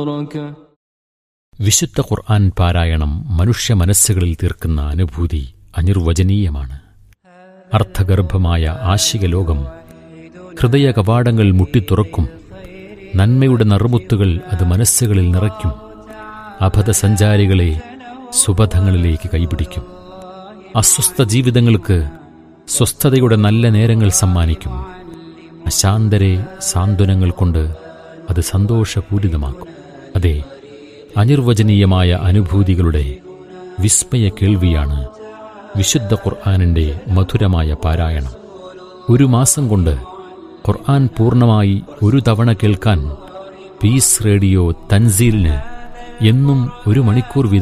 വിശുദ്ധ ഖുർആൻ പാരായണം മനുഷ്യ മനസ്സുകളിൽ തീർക്കുന്ന അനുഭൂതി അനിർവചനീയമാണ് അർത്ഥഗർഭമായ ആശിക ലോകം ഹൃദയ കവാടങ്ങൾ മുട്ടിത്തുറക്കും നന്മയുടെ നറുമുത്തുകൾ അത് മനസ്സുകളിൽ നിറയ്ക്കും അബദ്ധസഞ്ചാരികളെ സുബധങ്ങളിലേക്ക് കൈപിടിക്കും അസ്വസ്ഥ ജീവിതങ്ങൾക്ക് സ്വസ്ഥതയുടെ നല്ല നേരങ്ങൾ സമ്മാനിക്കും അശാന്തരെ സാന്ത്വനങ്ങൾ കൊണ്ട് അത് സന്തോഷപൂരിതമാക്കും അതെ അനിർവചനീയമായ അനുഭൂതികളുടെ വിസ്മയ കേൾവിയാണ് വിശുദ്ധ ഖുർആാനിൻ്റെ മധുരമായ പാരായണം ഒരു മാസം കൊണ്ട് ഖുർആൻ പൂർണ്ണമായി ഒരു തവണ കേൾക്കാൻ പീസ് റേഡിയോ തൻസീലിന് എന്നും ഒരു മണിക്കൂർ വീതം